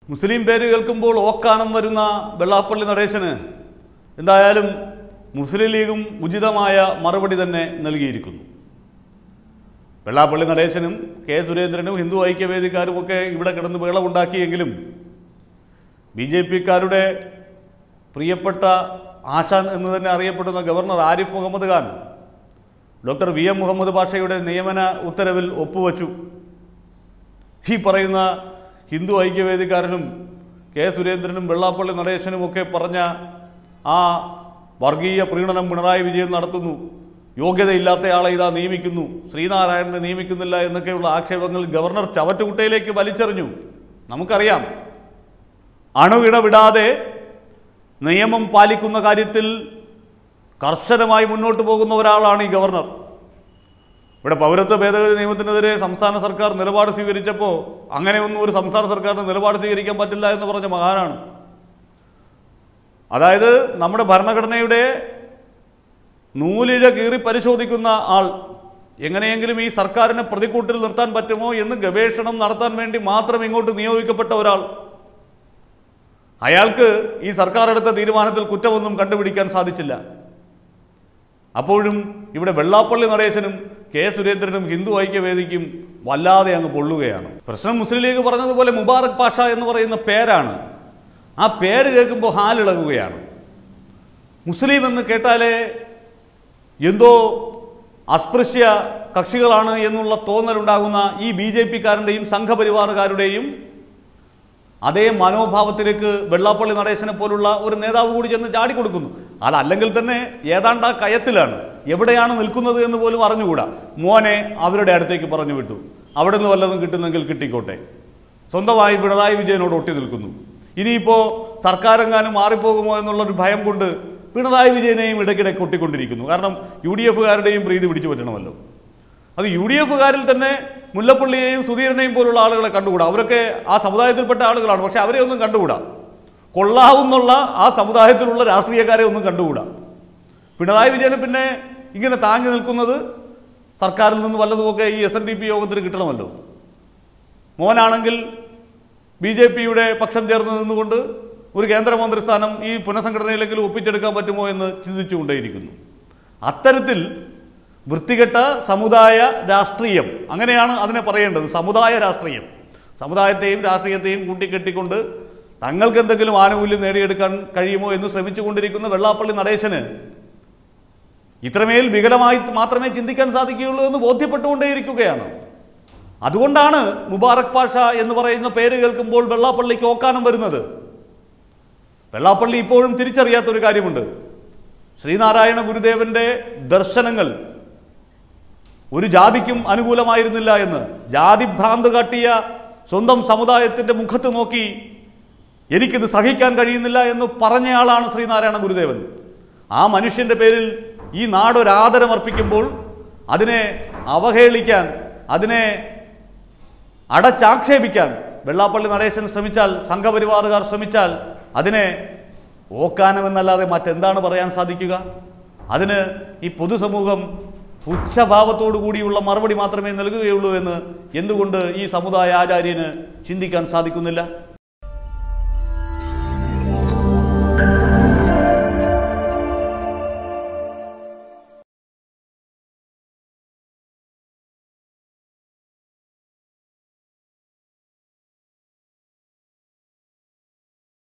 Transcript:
മുസ്ലിം പേര് കേൾക്കുമ്പോൾ ഓക്കാനം വരുന്ന വെള്ളാപ്പള്ളി നടേശന് എന്തായാലും മുസ്ലിം ലീഗും ഉചിതമായ മറുപടി തന്നെ നൽകിയിരിക്കുന്നു വെള്ളാപ്പള്ളി നടേശനും കെ സുരേന്ദ്രനും ഹിന്ദു ഐക്യവേദിക്കാരും ഒക്കെ ഇവിടെ കിടന്ന് വേളമുണ്ടാക്കിയെങ്കിലും ബി ജെ പിക്കാരുടെ പ്രിയപ്പെട്ട ആശാൻ എന്ന് തന്നെ അറിയപ്പെടുന്ന ഗവർണർ ആരിഫ് മുഹമ്മദ് ഖാൻ ഡോക്ടർ വി എം മുഹമ്മദ് പാഷയുടെ നിയമന ഉത്തരവിൽ ഒപ്പുവച്ചു ഈ പറയുന്ന ഹിന്ദു ഐക്യവേദിക്കാരനും കെ സുരേന്ദ്രനും വെള്ളാപ്പള്ളി നടേശനും ഒക്കെ പറഞ്ഞ ആ വർഗീയ പ്രീണനം പിണറായി വിജയൻ നടത്തുന്നു യോഗ്യതയില്ലാത്തയാളെ ഇതാ നിയമിക്കുന്നു ശ്രീനാരായണനെ നിയമിക്കുന്നില്ല എന്നൊക്കെയുള്ള ആക്ഷേപങ്ങൾ ഗവർണർ ചവറ്റുകുട്ടയിലേക്ക് വലിച്ചെറിഞ്ഞു നമുക്കറിയാം അണുവിട വിടാതെ നിയമം പാലിക്കുന്ന കാര്യത്തിൽ കർശനമായി മുന്നോട്ട് പോകുന്ന ഒരാളാണ് ഈ ഗവർണർ ഇവിടെ പൗരത്വ ഭേദഗതി നിയമത്തിനെതിരെ സംസ്ഥാന സർക്കാർ നിലപാട് സ്വീകരിച്ചപ്പോൾ അങ്ങനെയൊന്നും ഒരു സംസ്ഥാന സർക്കാരിന് നിലപാട് സ്വീകരിക്കാൻ പറ്റില്ല എന്ന് പറഞ്ഞ മഹാനാണ് അതായത് നമ്മുടെ ഭരണഘടനയുടെ നൂലിഴ കീറി പരിശോധിക്കുന്ന ആൾ എങ്ങനെയെങ്കിലും ഈ സർക്കാരിനെ പ്രതിക്കൂട്ടിൽ നിർത്താൻ പറ്റുമോ എന്ന് ഗവേഷണം നടത്താൻ വേണ്ടി മാത്രം ഇങ്ങോട്ട് നിയോഗിക്കപ്പെട്ട ഒരാൾ അയാൾക്ക് ഈ സർക്കാർ എടുത്ത തീരുമാനത്തിൽ കുറ്റമൊന്നും കണ്ടുപിടിക്കാൻ സാധിച്ചില്ല അപ്പോഴും ഇവിടെ വെള്ളാപ്പള്ളി നടേശനും കെ സുരേന്ദ്രനും ഹിന്ദു ഐക്യവേദിക്കും വല്ലാതെ അങ്ങ് പൊള്ളുകയാണ് പ്രശ്നം മുസ്ലിം ലീഗ് പറഞ്ഞതുപോലെ മുബാറക് പാഷ എന്ന് പറയുന്ന പേരാണ് ആ പേര് കേൾക്കുമ്പോൾ ഹാലിളകുകയാണ് മുസ്ലിം എന്ന് കേട്ടാലേ എന്തോ അസ്പൃശ്യ കക്ഷികളാണ് എന്നുള്ള തോന്നലുണ്ടാകുന്ന ഈ ബി ജെ പിക്കാരൻ്റെയും സംഘപരിവാറുകാരുടെയും അതേ മനോഭാവത്തിലേക്ക് വെള്ളാപ്പള്ളി നടേശനെ പോലുള്ള ഒരു നേതാവ് കൂടി ചെന്ന് ചാടിക്കൊടുക്കുന്നു അതല്ലെങ്കിൽ തന്നെ ഏതാണ്ട് ആ കയത്തിലാണ് എവിടെയാണ് നിൽക്കുന്നത് എന്ന് പോലും അറിഞ്ഞുകൂടാ മോനെ അവരുടെ അടുത്തേക്ക് പറഞ്ഞു വിട്ടു അവിടെ നിന്ന് വല്ലതും കിട്ടുന്നെങ്കിൽ കിട്ടിക്കോട്ടെ സ്വന്തമായി പിണറായി വിജയനോട് ഒട്ടി നിൽക്കുന്നു ഇനിയിപ്പോൾ സർക്കാരെങ്ങാനും മാറിപ്പോകുമോ എന്നുള്ളൊരു ഭയം കൊണ്ട് പിണറായി വിജയനെയും ഇടയ്ക്കിടെ കൊട്ടിക്കൊണ്ടിരിക്കുന്നു കാരണം യു ഡി എഫുകാരുടെയും പ്രീതി പിടിച്ചു പറ്റണമല്ലോ അത് യു ഡി എഫുകാരിൽ തന്നെ മുല്ലപ്പള്ളിയെയും സുധീരനെയും പോലുള്ള ആളുകളെ കണ്ടുകൂടാ അവരൊക്കെ ആ സമുദായത്തിൽപ്പെട്ട ആളുകളാണ് പക്ഷെ അവരെ ഒന്നും കണ്ടുകൂടാ കൊള്ളാവുന്നുള്ള ആ സമുദായത്തിലുള്ള രാഷ്ട്രീയക്കാരെ ഒന്നും കണ്ടുകൂടാ പിണറായി വിജയന് പിന്നെ ഇങ്ങനെ താങ്ങി നിൽക്കുന്നത് സർക്കാരിൽ നിന്ന് വല്ലതുമൊക്കെ ഈ എസ് എൻ ഡി പി യോഗത്തിന് കിട്ടണമല്ലോ മോനാണെങ്കിൽ ബി ജെ പിയുടെ പക്ഷം ചേർന്ന് നിന്നുകൊണ്ട് ഒരു കേന്ദ്രമന്ത്രി സ്ഥാനം ഈ പുനഃസംഘടനയിലെങ്കിലും ഒപ്പിച്ചെടുക്കാൻ പറ്റുമോ എന്ന് ചിന്തിച്ചുകൊണ്ടേയിരിക്കുന്നു അത്തരത്തിൽ വൃത്തികെട്ട സമുദായ രാഷ്ട്രീയം അങ്ങനെയാണ് അതിനെ പറയേണ്ടത് സമുദായ രാഷ്ട്രീയം സമുദായത്തെയും രാഷ്ട്രീയത്തെയും കൂട്ടിക്കെട്ടിക്കൊണ്ട് തങ്ങൾക്ക് എന്തെങ്കിലും ആനുകൂല്യം നേടിയെടുക്കാൻ കഴിയുമോ എന്ന് ശ്രമിച്ചുകൊണ്ടിരിക്കുന്ന വെള്ളാപ്പള്ളി നടേശന് ഇത്രമേൽ വികലമായി മാത്രമേ ചിന്തിക്കാൻ സാധിക്കുകയുള്ളൂ എന്ന് ബോധ്യപ്പെട്ടുകൊണ്ടേയിരിക്കുകയാണ് അതുകൊണ്ടാണ് മുബാറക് പാഷ എന്ന് പറയുന്ന പേര് കേൾക്കുമ്പോൾ വെള്ളാപ്പള്ളിക്ക് ഓക്കാനം വരുന്നത് വെള്ളാപ്പള്ളി ഇപ്പോഴും തിരിച്ചറിയാത്തൊരു കാര്യമുണ്ട് ശ്രീനാരായണ ഗുരുദേവന്റെ ദർശനങ്ങൾ ഒരു ജാതിക്കും അനുകൂലമായിരുന്നില്ല എന്ന് ജാതിഭ്രാന്ത് കാട്ടിയ സ്വന്തം സമുദായത്തിന്റെ മുഖത്ത് നോക്കി എനിക്കിത് സഹിക്കാൻ കഴിയുന്നില്ല എന്ന് പറഞ്ഞയാളാണ് ശ്രീനാരായണ ഗുരുദേവൻ ആ മനുഷ്യന്റെ പേരിൽ ഈ നാടൊരാദരം അർപ്പിക്കുമ്പോൾ അതിനെ അവഹേളിക്കാൻ അതിനെ അടച്ചാക്ഷേപിക്കാൻ വെള്ളാപ്പള്ളി നടേശൻ ശ്രമിച്ചാൽ സംഘപരിവാറുകാർ ശ്രമിച്ചാൽ അതിനെ ഓക്കാനമെന്നല്ലാതെ മറ്റെന്താണ് പറയാൻ സാധിക്കുക അതിന് ഈ പൊതുസമൂഹം പുച്ഛഭാവത്തോടു കൂടിയുള്ള മറുപടി മാത്രമേ നൽകുകയുള്ളൂ എന്ന് എന്തുകൊണ്ട് ഈ സമുദായ ആചാര്യന് ചിന്തിക്കാൻ സാധിക്കുന്നില്ല